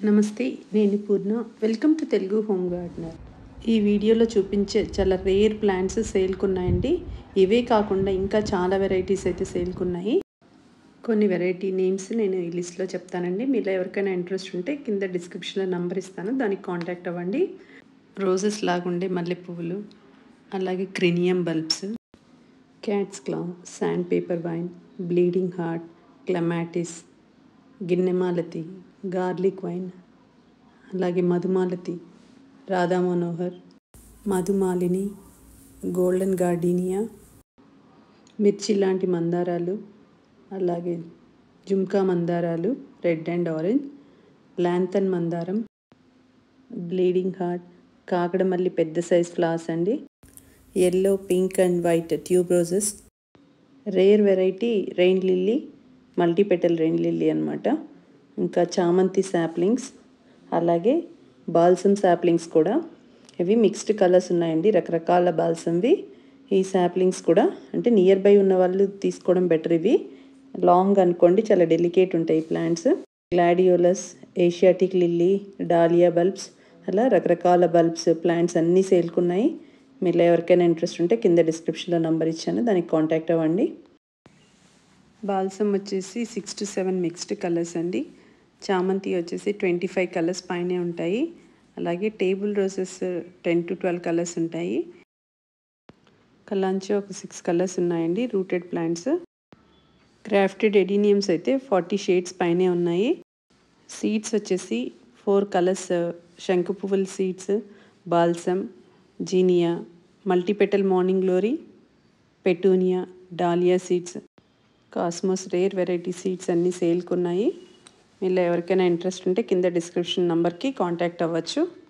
నమస్తే నేను Purna welcome to Telugu home gardener ఈ వీడియోలో చూపించే చాలా రేర్ ప్లాంట్స్ సేల్కున్నాయండి ఇవే కాకుండా ఇంకా చాలా వెరైటీస్ అయితే సేల్కున్నాయి కొన్ని వెరైటీ నేమ్స్ నేను ఈ లిస్ట్లో చెప్తానండి మీలో ఎవరికైనా ఇంట్రెస్ట్ ఉంటే కింద డిస్క్రిప్షన్లో నంబర్ ఇస్తాను దానికి కాంటాక్ట్ అవ్వండి రోజెస్ లాగుండే మల్లె పువ్వులు అలాగే crinum bulbs cat's claw sand paper vine bleeding heart clematis గిన్నెమాలతి గార్లిక్ వైన్ అలాగే మధుమాలతి రాధా మనోహర్ మధుమాలిని గోల్డెన్ గార్డీనియా మిర్చి లాంటి మందారాలు అలాగే జుమ్కా మందారాలు రెడ్ అండ్ ఆరెంజ్ లాంతన్ మందారం బ్లీడింగ్ హార్ట్ కాకడమల్లి పెద్ద సైజ్ ఫ్లాస్ అండి yellow pink and white tube roses rare variety rain lily multipetal rain lily అనమాట ఇంకా చామంతి శాప్లింగ్స్ అలాగే బాల్సమ్ శాప్లింగ్స్ కూడా ఇవి మిక్స్డ్ కలర్స్ ఉన్నాయండి రకరకాల బాల్సమ్వి ఈ శాప్లింగ్స్ కూడా అంటే నియర్ బై ఉన్న వాళ్ళు తీసుకోవడం బెటర్ ఇవి లాంగ్ అనుకోండి చాలా డెలికేట్ ఉంటాయి ఈ plants gladiolus Asiatic lily dahlia bulbs అలా రకరకాల బల్బ్స్ ప్లాంట్స్ అన్నీ సేల్కున్నాయి మీరు ఎవరికైనా ఇంట్రెస్ట్ ఉంటే కింద డిస్క్రిప్షన్లో నెంబర్ ఇచ్చాను దానికి కాంటాక్ట్ అవ్వండి బాల్సమ్ వచ్చేసి six to seven mixed colours అండి చామంతి వచ్చేసి ట్వంటీ ఫైవ్ కలర్స్ పైనే ఉంటాయి అలాగే table roses ten to twelve colours ఉంటాయి కలాంచి ఒక సిక్స్ కలర్స్ ఉన్నాయండి రూటెడ్ ప్లాంట్స్ క్రాఫ్టెడ్ ఎడీనియమ్స్ అయితే ఫార్టీ షేడ్స్ పైనే ఉన్నాయి సీడ్స్ వచ్చేసి ఫోర్ కలర్స్ శంకు పువ్వుల seeds balsam zinnia multipetal morning glory petunia dahlia seeds cosmos rare variety seeds అన్నీ సేల్కున్నాయి మీలో ఎవరికైనా ఇంట్రెస్ట్ ఉంటే కింద డిస్క్రిప్షన్ నెంబర్కి కాంటాక్ట్ అవ్వచ్చు